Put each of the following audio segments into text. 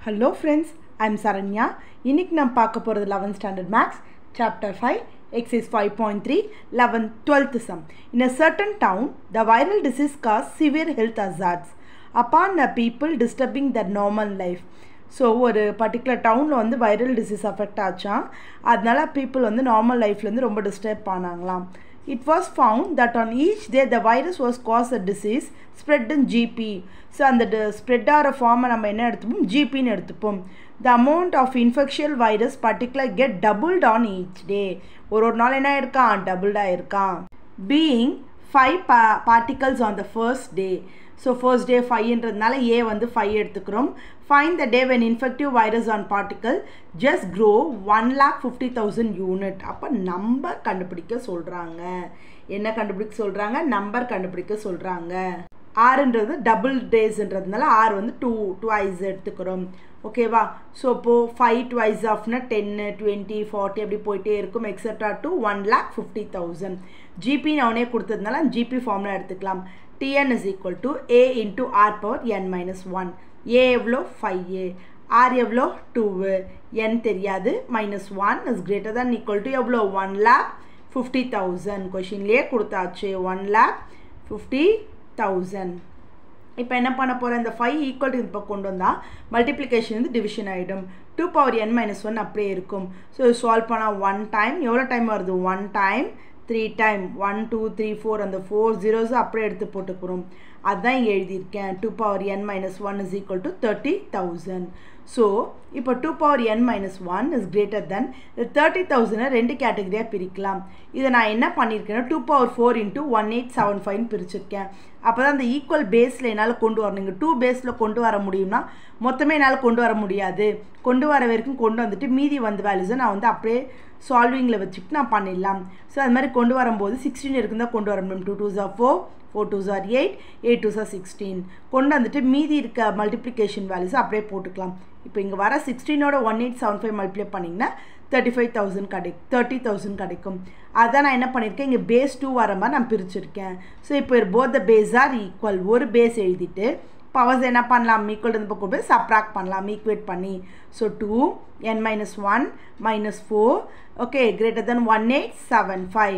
hello friends I'm Saranya இன்னைக்கு நம்ம பார்க்க போகிறது eleventh standard maths chapter five exercise 5.3 11th 12th sum in a certain town the viral disease caused severe health hazards upon the people disturbing their normal life so ஒரு particular டவுனில் வந்து viral disease affect ஆச்சான் அதனால people வந்து normal லைஃப்லேருந்து ரொம்ப disturb ஆனாங்களாம் it was found that on each day the virus was cause a disease spread in GP so அந்த spread ஆகிற ஃபார்மை நம்ம என்ன எடுத்துப்போம் ஜிபின்னு எடுத்துப்போம் the amount of infectious virus particular get doubled on each day ஒரு ஒரு நாள் என்ன இருக்கான் டபுள்டாக இருக்கான் பீயிங் ஃபைவ் பா particles on the first day so first day ஃபைவ்ன்றதுனால ஏ வந்து ஃபைவ் எடுத்துக்கிறோம் find the day when infective virus on particle just grow one lakh fifty thousand unit அப்போ நம்பர் கண்டுபிடிக்க சொல்கிறாங்க என்ன கண்டுபிடிக்க சொல்கிறாங்க நம்பர் கண்டுபிடிக்க சொல்கிறாங்க ஆறுன்றது டபுள் டேஸ்ன்றதுனால ஆறு வந்து டூ டுவைஸ் எடுத்துக்கிறோம் ஓகேவா ஸோ இப்போது ஃபைவ் டுவைஸ் ஆஃப்னா டென்னு டுவெண்ட்டி ஃபார்ட்டி அப்படி போயிட்டே இருக்கும் extra to one lakh fifty thousand GP அவனே கொடுத்ததுனால ஜிபி ஃபார்மில் எடுத்துக்கலாம் TN is equal to a into r power n minus one a எவ்வளோ ஃபைவ் ஏ ஆர் எவ்வளோ டூவு என் தெரியாது minus one is greater than equal to எவ்வளோ one lakh fifty thousand கொஷின்லேயே கொடுத்தாச்சு ஒன் லேக் ஃபிஃப்டி தௌசண்ட் இப்போ என்ன பண்ண போகிறேன் இந்த ஃபைவ் ஈக்குவல் டு இப்போ கொண்டு வந்தால் மல்டிப்ளிகேஷன் வந்து டிவிஷன் ஆகிடும் two power n minus one அப்படியே இருக்கும் ஸோ சால்வ் பண்ணால் ஒன் டைம் எவ்வளோ டைம் வருது one time three time one two three four அந்த ஃபோர் ஜீரோஸும் அப்படியே எடுத்து போட்டுக்கிறோம் அதுதான் இங்கே எழுதியிருக்கேன் two power n minus one is equal to thirty thousand so இப்போ two power n minus one is greater than இந்த தேர்ட்டி தௌசண்டை ரெண்டு கேட்டகரியாக பிரிக்கலாம் இதை நான் என்ன பண்ணியிருக்கேன்னா two power four into one eight seven ஃபைவ்னு பிரிச்சிருக்கேன் அப்போ தான் அந்த ஈக்குவல் பேஸில் என்னால் கொண்டு வரணும் இங்கே டூ பேஸில் கொண்டு வர முடியும்னா மொத்தமே என்னால் கொண்டு வர முடியாது கொண்டு வர வரைக்கும் கொண்டு வந்துட்டு மீதி வந்த வேல்யூஸை நான் வந்து அப்படியே சால்விங்கில் வச்சுக்கிட்டு நான் பண்ணிடலாம் ஸோ அது மாதிரி கொண்டு வரும்போது சிக்ஸ்டீன் இருக்கும் தான் கொண்டு வர முடியும் டூ டூ ஜார் ஃபோர் ஃபோர் டூ ஜார் எயிட் எயிட் டூ ஜார் சிக்ஸ்டீன் கொண்டு வந்துட்டு மீதி இருக்க மல்டிப்ளிகேஷன் வேல்யூஸ் அப்படியே போட்டுக்கலாம் இப்போ இங்கே வர சிக்ஸ்டீனோட one eight seven five multiply பண்ணிங்கன்னா தேர்ட்டி ஃபைவ் தௌசண்ட் கிடைக்கும் தேர்ட்டி தௌசண்ட் கிடைக்கும் அதான் நான் என்ன பண்ணியிருக்கேன் இங்கே பேஸ் டூ வர மாதிரி நான் பிரிச்சிருக்கேன் ஸோ இப்போ both the base are equal ஒரு பேஸ் எழுதிட்டு பவர்ஸ் என்ன பண்ணலாம் ஈக்குவல் இருந்து பக்கம் போய் சப்ராக்ட் பண்ணலாம் ஈக்குவேட் பண்ணி so two n minus one minus four okay greater than one eight seven five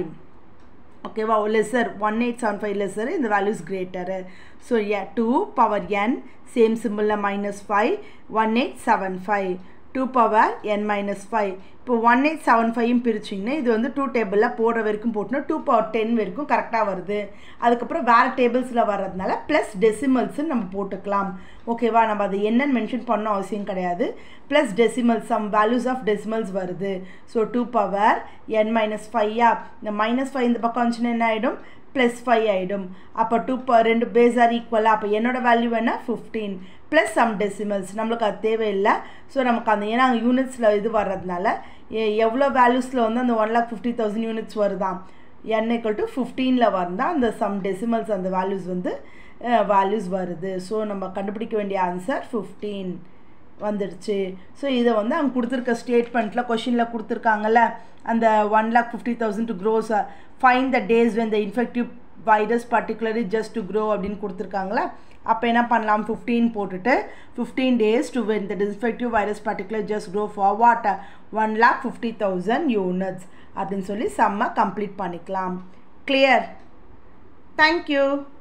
ஓகேவா lesser one eight seven five lesser இந்த values greater so uh two power n same சிம்பிளில் minus five one eight seven five two power n minus five இப்போ one eight seven ஃபைவும் பிரிச்சிங்கன்னா இது வந்து two டேபிளில் போடுற வரைக்கும் போட்டுனா டூ பவர் டென் வரைக்கும் கரெக்டாக வருது அதுக்கப்புறம் வேறு டேபிள்ஸில் வர்றதுனால ப்ளஸ் டெசிமல்ஸ்ன்னு நம்ம போட்டுக்கலாம் ஓகேவா நம்ம அது என்னன்னு மென்ஷன் பண்ண அவசியம் கிடையாது plus decimals some values of decimals வருது so two power n minus five இந்த மைனஸ் ஃபைவ் இந்த பக்கம் வந்துச்சுன்னா என்ன ஆகிடும் ப்ளஸ் ஃபைவ் ஆகிடும் அப்போ டூ ப ரெண்டு பேஸ் ஆர் ஈக்குவலாக அப்போ என்னோட வேல்யூ என்ன ஃபிஃப்டீன் ப்ளஸ் சம் டெசிமல்ஸ் நம்மளுக்கு அது தேவையில்லை ஸோ நமக்கு அந்த ஏன்னா அங்கே யூனிட்ஸில் இது வர்றதுனால எவ்வளோ வேல்யூஸில் வந்து அந்த one lakh fifty thousand units வருதான் என் ஈக்குவல் டு ஃபிஃப்டீனில் வந்தால் அந்த சம் டெசிமல்ஸ் அந்த வேல்யூஸ் வந்து வேல்யூஸ் வருது ஸோ நம்ம கண்டுபிடிக்க வேண்டிய ஆன்சர் ஃபிஃப்டீன் வந்துடுச்சு ஸோ இதை வந்து அங்கே கொடுத்துருக்க ஸ்டேட்மெண்ட்டில் கொஷினில் கொடுத்துருக்காங்கல்ல அந்த one lakh fifty thousand to grows find the days when the infective virus particularly just to grow அப்படின்னு கொடுத்துருக்காங்களா அப்போ என்ன பண்ணலாம் ஃபிஃப்டீன் போட்டுட்டு fifteen days to when the defective virus particular just grow for what one lakh fifty thousand units அப்படின்னு சொல்லி செம்ம complete பண்ணிக்கலாம் கிளியர் தேங்க்யூ